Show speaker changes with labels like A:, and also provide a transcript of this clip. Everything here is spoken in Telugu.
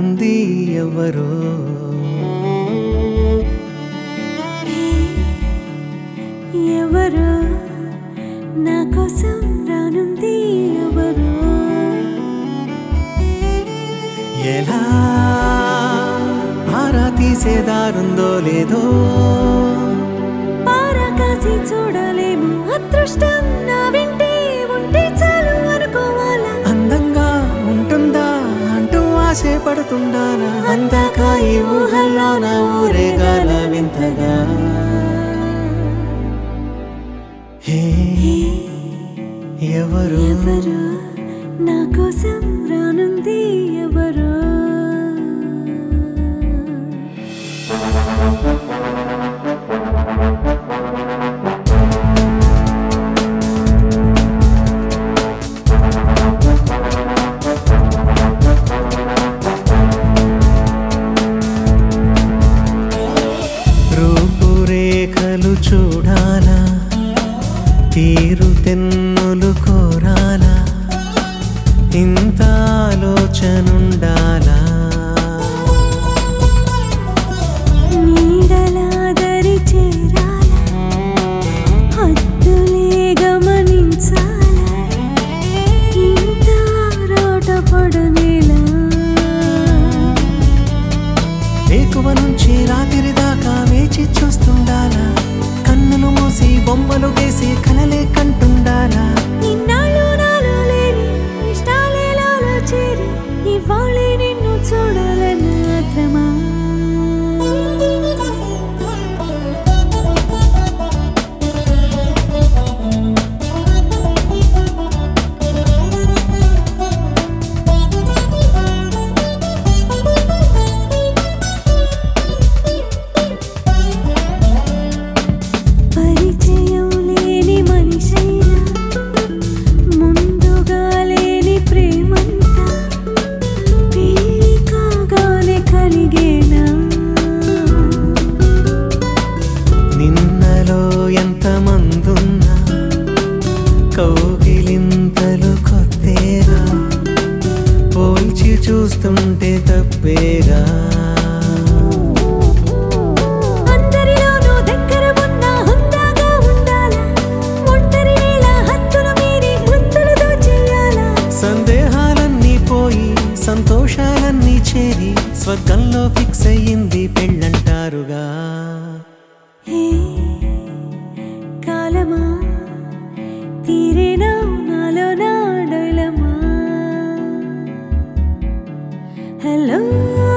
A: రానుంది ఎవరో
B: ఎవరో నా కోసం రానుంది ఎవరో
A: ఎలా ఆరా తీసేదారుందో లేదో
B: పారా కాసి చూడలేము అదృష్టం నా వెంటే ఉంటే చాలు అనుకోవాలా
A: అందంగా ఉంటుందా అంటూ ఆశే పడుతుండానా అందాక ఈ ఊహల్లో నా ఊరేగాల వింతగా హే ఎవరు
B: ఎవరో నా కోసం రానుంది ఎవరో
A: రూపురేఖలు చూడాలా తీరు తెన్నులు కోరాలా ఇంత ఆలోచనుండాలా
B: నీడలాదరి చేరాలా హద్దులే గమనించాలా ఇంత రోట పడనేలా
A: వేకువ నుంచి రాత్రి దాకా వేచి చూస్తుండాలా కన్నులు మూసి బొమ్మలు వేసి కలలే కంటుండాలా
B: ఇన్నాళ్ళు నాలో లేని ఇష్టాలే నాలో చేరి ఇవాళే నిన్ను చూడాలన్న ఆత్రమా పరిచయం లేని మనిషైనా ముందుగా లేని ప్రేమంతా పెళ్లి కాగానే కలిగేనా
A: నిన్నలో ఎంత మందున్నా కౌగిలింతలు కొత్తేగా పోల్చి చూస్తుంటే తప్పేగా
B: అందరిలోనూ దగ్గర ఉన్న హుందాగా ఉండాలా ఒంటరి వేళ హద్దులు మీరి ముద్దులతో చేయాలా
A: సందేహాలన్నీ పోయి సంతోషాలన్నీ చేరి స్వర్గంలో ఫిక్స్ అయ్యింది పెళ్ళంటారుగా
B: హే కాలమా తీరేనా నాలో నా డైలమా హలో